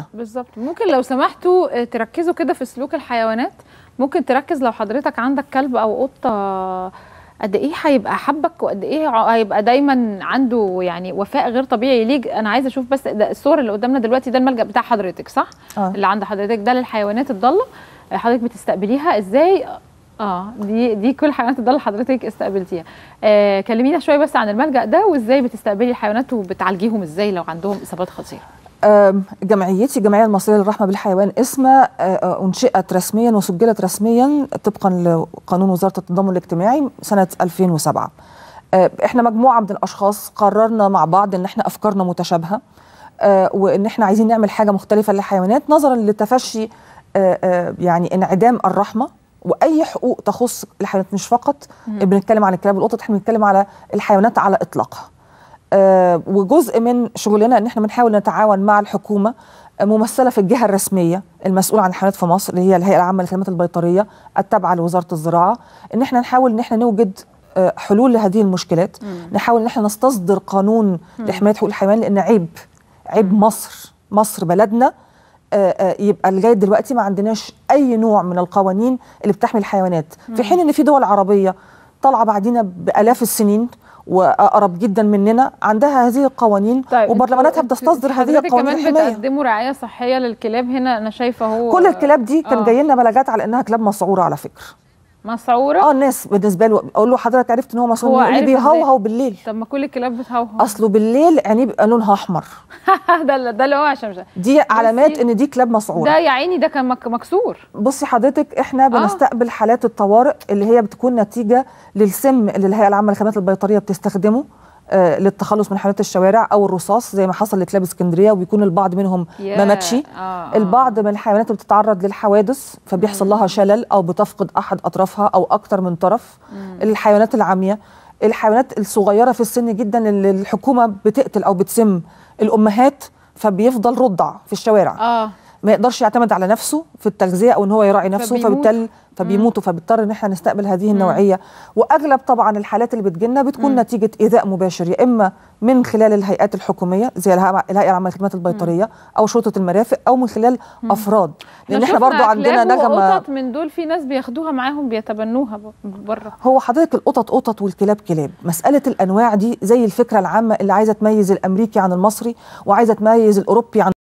بالظبط ممكن لو سمحتوا تركزوا كده في سلوك الحيوانات ممكن تركز لو حضرتك عندك كلب او قطه قد ايه هيبقى حبك وقد ايه هيبقى دايما عنده يعني وفاء غير طبيعي ليك انا عايزه اشوف بس ده الصور اللي قدامنا دلوقتي ده الملجا بتاع حضرتك صح آه. اللي عند حضرتك ده للحيوانات الضاله حضرتك بتستقبليها ازاي اه دي دي كل حيوانات الضاله حضرتك استقبلتيها آه كلمينا شويه بس عن الملجا ده وازاي بتستقبلي الحيوانات وبتعالجيهم ازاي لو عندهم اصابات خطيره آم، جمعيتي الجمعيه المصريه للرحمه بالحيوان اسمها آه، انشئت رسميا وسجلت رسميا طبقا لقانون وزاره التضامن الاجتماعي سنه 2007 آه، احنا مجموعه من الاشخاص قررنا مع بعض ان احنا افكارنا متشابهه آه، وان احنا عايزين نعمل حاجه مختلفه للحيوانات نظرا لتفشي آه، آه، يعني انعدام الرحمه واي حقوق تخص الحيوانات مش فقط بنتكلم عن الكلاب والقطط احنا بنتكلم على الحيوانات على اطلاقها آه، وجزء من شغلنا ان احنا بنحاول نتعاون مع الحكومه آه، ممثله في الجهه الرسميه المسؤوله عن الحيوانات في مصر اللي هي الهيئه العامه للخدمات البيطريه التابعه لوزاره الزراعه ان احنا نحاول ان احنا نوجد آه، حلول لهذه المشكلات نحاول ان احنا نستصدر قانون لحمايه حقوق الحيوان لان عيب عيب مصر مصر بلدنا آه، آه، يبقى لغايه دلوقتي ما عندناش اي نوع من القوانين اللي بتحمي الحيوانات في حين ان في دول عربيه طالعه بعدينا بالاف السنين واقرب جدا مننا عندها هذه القوانين وبرلماناتها انتوا- بتصدر انتوا هذه حضرتك القوانين كمان الحمايه بتقدموا رعايه صحيه للكلاب هنا انا شايفه هو كل الكلاب دي كان آه. جاي لنا بلاغات على انها كلاب مسعوره على فكره مسعوره اه الناس بالنسبه له اقول له حضرتك عرفت ان هو هو مسعور يقول لي عرف بيهوهو إزاي؟ بالليل طب ما كل الكلاب بتهوهو اصله بالليل عينيه بيبقى لونها احمر ده اللي- ده اللي هو عشان مش دي علامات ان دي كلاب مسعوره ده يا عيني ده كان مك- مكسور بصي حضرتك احنا بنستقبل حالات الطوارئ اللي هي بتكون نتيجه للسم اللي الهيئه العامه للخدمات البيطريه بتستخدمه آه، للتخلص من حيوانات الشوارع او الرصاص زي ما حصل لكلاب اسكندريه وبيكون البعض منهم ما ياه، ماتش آه، آه. البعض من الحيوانات اللي بتتعرض للحوادث فبيحصل لها شلل او بتفقد احد اطرافها او اكتر من طرف الحيوانات العاميه الحيوانات الصغيره في السن جدا اللي الحكومه بتقتل او بتسم الامهات فبيفضل رضع في الشوارع اه ما يقدرش يعتمد على نفسه في التغذيه او ان هو يراعي نفسه فبيموت. فبالتالي فبيموتوا فبيضطر ان احنا نستقبل هذه النوعيه واغلب طبعا الحالات اللي بتجيلنا بتكون مم. نتيجه ايذاء مباشر يا اما من خلال الهيئات الحكوميه زي الهيئه الهيئة العامه للخدمات البيطريه او شرطه المرافق او من خلال افراد لان احنا شفنا برضو عندنا كلاب نغمه وقطط من دول في ناس بياخدوها معاهم بيتبنوها ب- بره هو حضرتك القطط قطط والكلاب كلاب مسألة الأنواع دي زي الفكرة العامة اللي عايزة تميز الأمريكي عن المصري وعايزة تميز الأوروبي عن